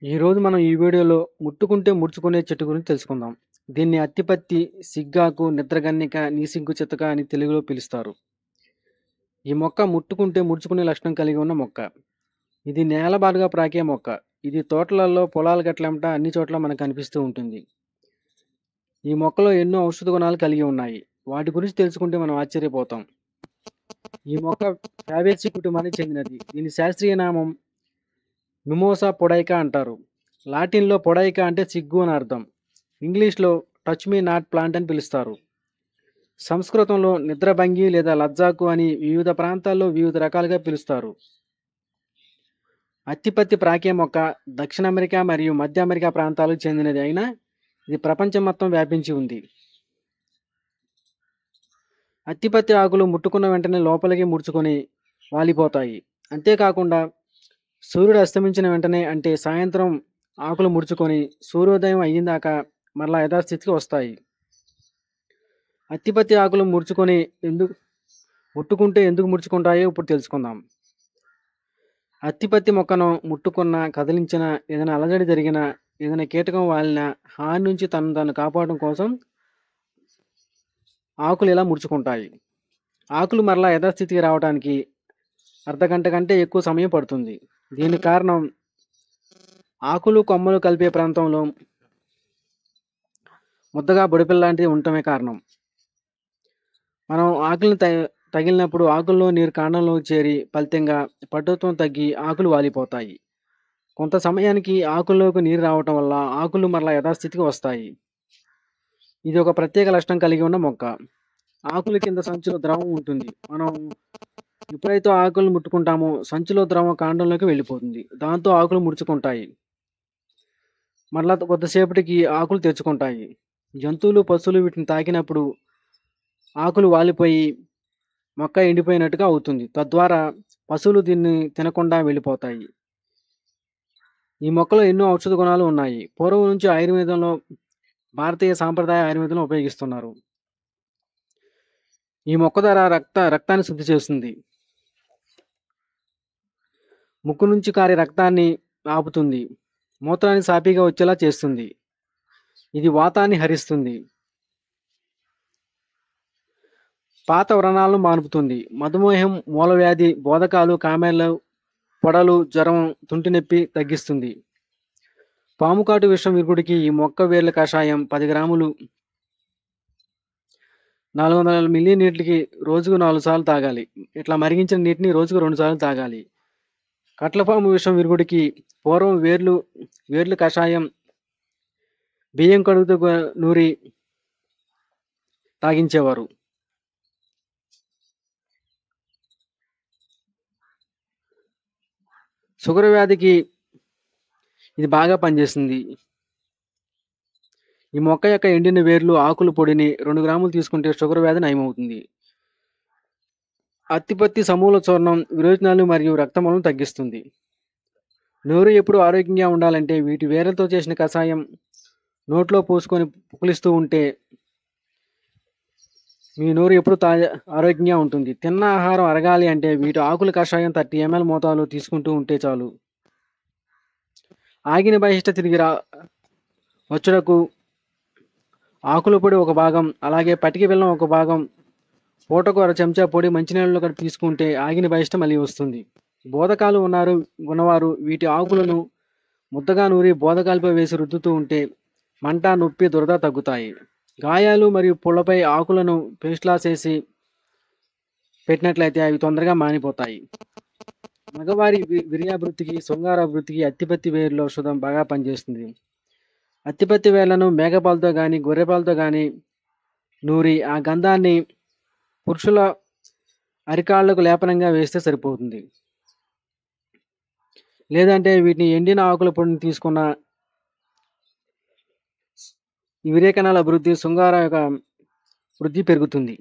ఈరోజు మనం ఈ వీడియోలో ముట్టుకుంటే ముడుచుకునే చెట్టు గురించి తెలుసుకుందాం. దీన్ని అత్తిపత్తి, సిగ్గాకు, నిద్రగన్నిక, నీసింగు చితక అని తెలుగులో పిలుస్తారు. ఈ మొక్క ముట్టుకుంటే ముడుచుకునే లక్షణం కలిగి ఉన్న మొక్క. ఇది నేలబాటుగా ప్రాకే మొక్క. ఇది తోటలలో, పొలాల గట్లెంబట అన్ని చోట్ల మనకు కనిపిస్తూ ఉంటుంది. ఈ మొక్కలో ఎన్నో ఔషధ గుణాలు కలిగి ఉన్నాయి. వాటి గురించి తెలుసుకుంటే మనం ఆశ్చర్యపోతాం. ఈ మొక్క ఫ్యాబేసి కుటుంబానికి చెందినది. దీని శాస్త్రీయ నామం మిమోసా పొడైకా అంటారు. లాటిన్‌లో పొడైకా అంటే సిగ్గు అని అర్థం. ఇంగ్లీష్‌లో టచ్ మీ నాట్ ప్లాంట్ అని పిలుస్తారు. సంస్కృతంలో నిద్రభంగి లేదా లజ్జాకు అని వివిధ ప్రాంతాల్లో వివిధ రకాలుగా పిలుస్తారు. అత్తిపత్తి ప్రాకే మొక్క దక్షిణ అమెరికా మరియు మధ్య అమెరికా ప్రాంతాలకు చెందినది అయినా ఇది ప్రపంచం మొత్తం వ్యాపించి ఉంది. అత్తిపత్తి ఆకులు ముట్టుకున్న వెంటనే లోపలికి ముడుచుకొని వాలిపోతాయి. అంతేకాకుండా సూర్యుడు అస్తమించిన వెంటనే అంటే సాయంత్రం ఆకులు ముడుచుకొని సూర్యోదయం అయ్యిందాకా మరలా యథాస్థితికి వస్తాయి. అత్తిపత్తి ఆకులు ముడుచుకొని ఎందుకు ముట్టుకుంటే ఎందుకు ముడుచుకుంటాయో ఇప్పుడు తెలుసుకుందాం. అత్తిపత్తి మొక్కను ముట్టుకున్నా, కదిలించినా, ఏదైనా అలజడి జరిగినా, ఏదైనా కీటకం వాలినా హాని నుంచి తనను తాను కాపాడడం కోసం ఆకులు ఇలా ముడుచుకుంటాయి. ఆకులు మరలా యథాస్థితికి రావడానికి అర్ధగంట కంటే ఎక్కువ సమయం పడుతుంది. దీనికి కారణం ఆకులు, కొమ్మలు కలిపే ప్రాంతంలో ముద్దగా బొడిపెల్లాంటిది ఉండటమే కారణం. మనం ఆకుల్ని త తగిలినప్పుడు ఆకుల్లో నీరు కాండంలోకి చేరి ఫలితంగా పటుత్వం తగ్గి ఆకులు వాలిపోతాయి. కొంత సమయానికి ఆకుల్లోకి నీరు రావటం వల్ల ఆకులు మరలా యథాస్థితికి వస్తాయి. ఇది ఒక ప్రత్యేక లక్షణం కలిగి ఉన్న మొక్క. ఆకుల కింద సంచిలో ద్రవం ఉంటుంది. మనం ఎప్పుడైతే ఆకులను ముట్టుకుంటామో సంచిలో ద్రవం కాండంలోకి వెళ్ళిపోతుంది. దాంతో ఆకులు ముడుచుకుంటాయి. మరలా కొద్దిసేపటికి ఆకులు తెరుచుకుంటాయి. జంతువులు, పశువులు వీటిని తాకినప్పుడు ఆకులు వాలిపోయి మొక్క ఎండిపోయినట్టుగా అవుతుంది. తద్వారా పశువులు దీన్ని తినకుండా వెళ్ళిపోతాయి. ఈ మొక్కలో ఎన్నో ఔషధ గుణాలు ఉన్నాయి. పూర్వం నుంచి ఆయుర్వేదంలో భారతీయ సాంప్రదాయ ఆయుర్వేదంలో ఉపయోగిస్తున్నారు. ఈ మొక్క ద్వారా రక్త రక్తాన్ని శుద్ధి చేస్తుంది. ముక్కు నుంచి కారే రక్తాన్ని ఆపుతుంది. మూత్రాన్ని సాఫీగా వచ్చేలా చేస్తుంది. ఇది వాతాన్ని హరిస్తుంది. పాత వ్రణాలను మాన్పుతుంది. మధుమేహం, మూలవ్యాధి, బోధకాలు, కామెర్లు, పొడలు, జ్వరం, తుంటి నొప్పి తగ్గిస్తుంది. పాముకాటు విషం విరుగుడికి ఈ మొక్క వేర్ల కషాయం పది గ్రాములు నాలుగు వందల మిల్లీ నీటికి రోజుకు నాలుగు సార్లు తాగాలి. ఇట్లా మరిగించిన నీటిని రోజుకు రెండు సార్లు తాగాలి. కట్లపాము విషం విరుగుడికి పూర్వం వేర్లు వేర్ల కషాయం బియ్యం కడుగుతో నూరి తాగించేవారు. షుగర్ వ్యాధికి ఇది బాగా పనిచేస్తుంది. ఈ మొక్క యొక్క ఎండిన వేర్లు, ఆకుల పొడిని రెండు గ్రాములు తీసుకుంటే షుగర్ వ్యాధి నయమవుతుంది. అత్తిపత్తి సమూల చూర్ణం విరోచనాలు మరియు రక్తమూలం తగ్గిస్తుంది. నోరు ఎప్పుడు ఆరోగ్యంగా ఉండాలంటే వీటి వేర్లతో చేసిన కషాయం నోట్లో పోసుకొని పుక్కిలిస్తూ ఉంటే మీ నోరు ఎప్పుడు తాజా ఆరోగ్యంగా ఉంటుంది. తిన్న ఆహారం అరగాలి అంటే వీటి ఆకుల కషాయం థర్టీ ఎంఎల్ మోతాదులో తీసుకుంటూ ఉంటే చాలు. ఆగిన బహిష్ట తిరిగి రా వచ్చుటకు ఆకుల పొడి ఒక భాగం, అలాగే పటిక బెల్లం ఒక భాగం, పూటకు అర చెంచా పొడి మంచినీళ్ళలో కలిపి తీసుకుంటే ఆగిన బహిష్ట మళ్ళీ వస్తుంది. బోధకాలు ఉన్నారు ఉన్నవారు వీటి ఆకులను ముద్దగా నూరి బోధకాలపై వేసి రుద్దుతూ ఉంటే మంట, నొప్పి, దురద తగ్గుతాయి. గాయాలు మరియు పుళ్లపై ఆకులను పేస్ట్‌లా చేసి పెట్టినట్లయితే అవి తొందరగా మానిపోతాయి. మగవారి వి వీర్యాభివృద్ధికి, శృంగారాభివృద్ధికి అత్తిపత్తి వేర్ల ఔషధం బాగా పనిచేస్తుంది. అత్తిపత్తి వేర్లను మేకపాలతో గానీ, గొర్రెపాలతో గానీ నూరి ఆ గంధాన్ని పురుషుల అరికాళ్లకు లేపనంగా వేస్తే సరిపోతుంది. లేదంటే వీటిని ఎండిన ఆకుల పొడిని తీసుకున్నా ఈ వీర్యకణాల అభివృద్ధి, శృంగారం యొక్క వృద్ధి పెరుగుతుంది.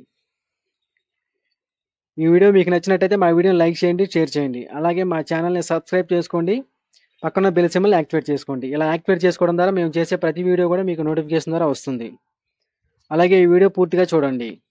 ఈ వీడియో మీకు నచ్చినట్టయితే మా వీడియోని లైక్ చేయండి, షేర్ చేయండి. అలాగే మా ఛానల్‌ని సబ్స్క్రైబ్ చేసుకోండి. పక్కన బెల్ సింబల్ యాక్టివేట్ చేసుకోండి. ఇలా యాక్టివేట్ చేసుకోవడం ద్వారా మేము చేసే ప్రతి వీడియో కూడా మీకు నోటిఫికేషన్ ద్వారా వస్తుంది. అలాగే ఈ వీడియో పూర్తిగా చూడండి.